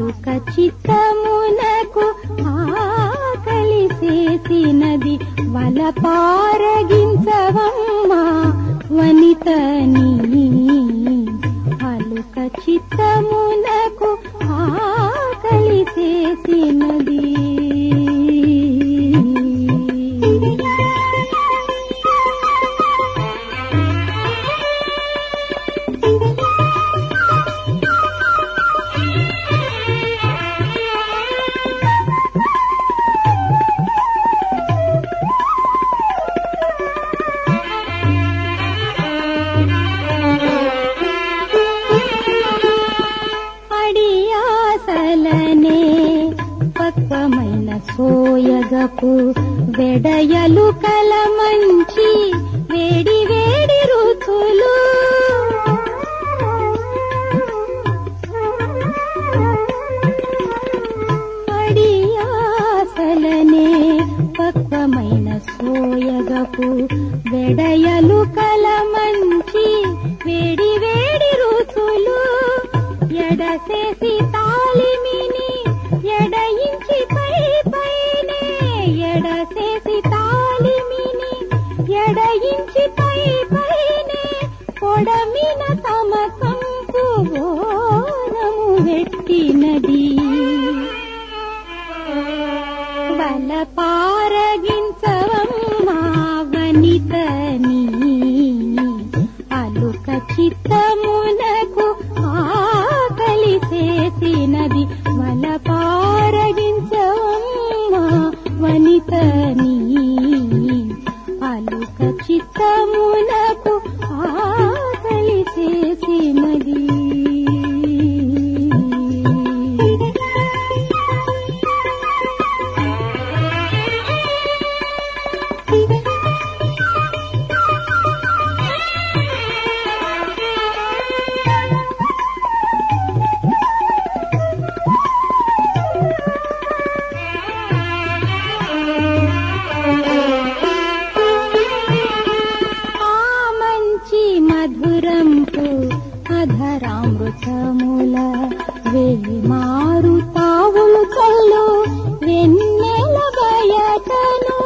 అలుక చిత్తమునకు ఆకలి చేసినది వల పారగించవమ్మా వనితని అలుక చిత్తమునకు ఆకలి చేసినది అడియాసలనే పక్వమైన సోయగపు వెడయలు కల మంచి వేడి వేడి రుచులు అడియాసలనే పక్వమైన సోయగపు వెడయలు కల మంచి వేడి వేడి రుచులు ఎడసేసి తాలిమిని ఎడయించి పై పైనే ఎడసేసి తాలిమిని ఎడయించి పై పైనే పొడమిన తమ కంపు బోనము వెట్టినది బల పారగించవమ్మా వనితని అలుక చిత్తమునకు ఆకలి చేసినది వల పారగించవమ్మా వనితని అలుక చిత్తమునకు ఆకలి చేసినది ఆ మంచి మధురంపు అధరామృతముల వేమారు తావులు కళ్ళు వెన్నెల బయటను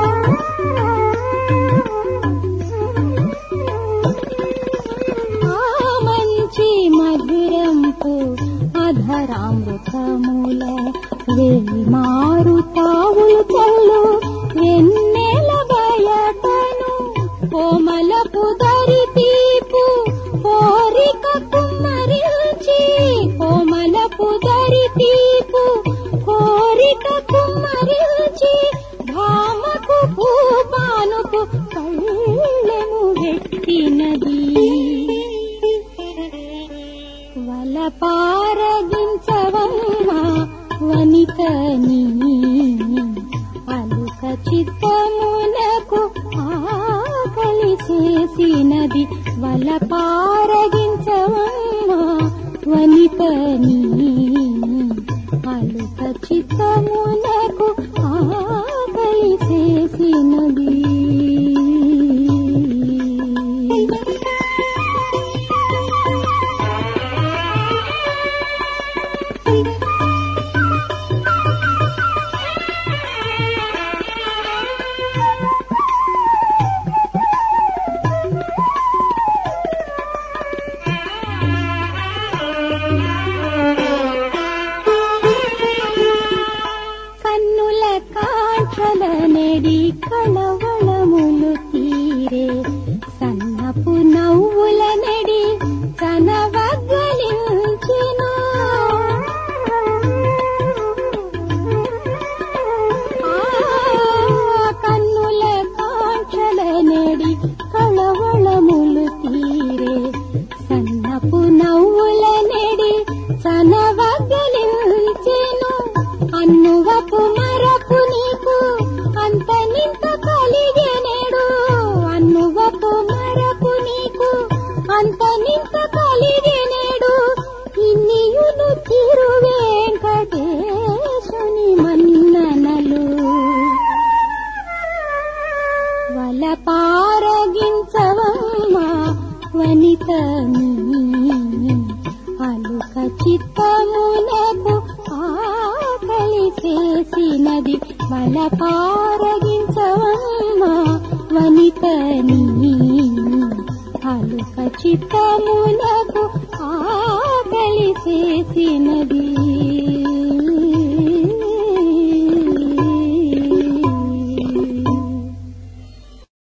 ఆ మంచి మధురంపు అధరామృతముల వేమారు తావులు కళ్ళు వెన్నెల బయటను కోమల పుదరి తీపు కోరిక కుమ్మరించి కోమల పుదరి తీపు కోరిక కుమ్మరించి భామకు భూపానుకు కళ్ళెము వెట్టినది వల పారగించవమ్మా వనితని అలుక చిత్తమునకు ఆకలి చేసినది వల పారగించవమ్మా వనితని అలుక చిత్తమునకు ఆకలి చేసినది కన్నుల కాంచల నెడి కళవళములు తీరే సన్నపు నవ్వుల నెడి కనవగ్గలించెను ఆ కన్నుల కాంచల నెడి కళవళములు తీరే సన్నపు నవ్వుల నెడి చనవగలించెను అన్నువపు మరపు నీకు అంత నింత కలిగెనెడు అన్నువపు మరపు నీకు అంత నింత కలిగెనెడు ఇన్నియును తిరు వెంకటేశుని మన్ననలు వల పారగించవమ్మా వనితని అలుక చిత్తమునకు వల పారగించవమ్మా వనితని అలుక చిత్తములకు ఆకలి చేసినది